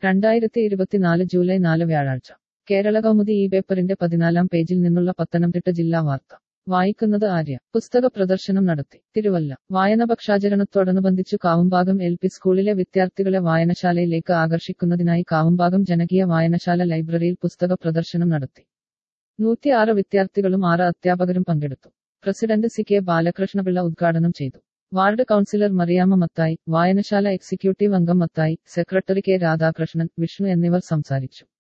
രണ്ടായിരത്തി ഇരുപത്തിനാല് ജൂലൈ നാല് വ്യാഴാഴ്ച കേരള കൗമുദി ഈ പേപ്പറിന്റെ പതിനാലാം പേജിൽ നിന്നുള്ള പത്തനംതിട്ട ജില്ലാ വാർത്ത വായിക്കുന്നത് ആര്യ പുസ്തക പ്രദർശനം നടത്തി തിരുവല്ല വായനപക്ഷാചരണത്തോടനുബന്ധിച്ചു കാവുംഭാഗം എൽ പി സ്കൂളിലെ വിദ്യാർത്ഥികളെ വായനശാലയിലേക്ക് ആകർഷിക്കുന്നതിനായി കാവുംഭാഗം ജനകീയ വായനശാല ലൈബ്രറിയിൽ പുസ്തക പ്രദർശനം നടത്തി നൂറ്റിയാറ് വിദ്യാർത്ഥികളും ആറ് അധ്യാപകരും പങ്കെടുത്തു പ്രസിഡന്റ് സി കെ ബാലകൃഷ്ണപിള്ള ഉദ്ഘാടനം ചെയ്തു വാർഡ് കൗൺസിലർ മറിയാമ്മ മത്തായി വായനശാല എക്സിക്യൂട്ടീവ് അംഗം മത്തായി സെക്രട്ടറി കെ രാധാകൃഷ്ണൻ വിഷ്ണു എന്നിവർ സംസാരിച്ചു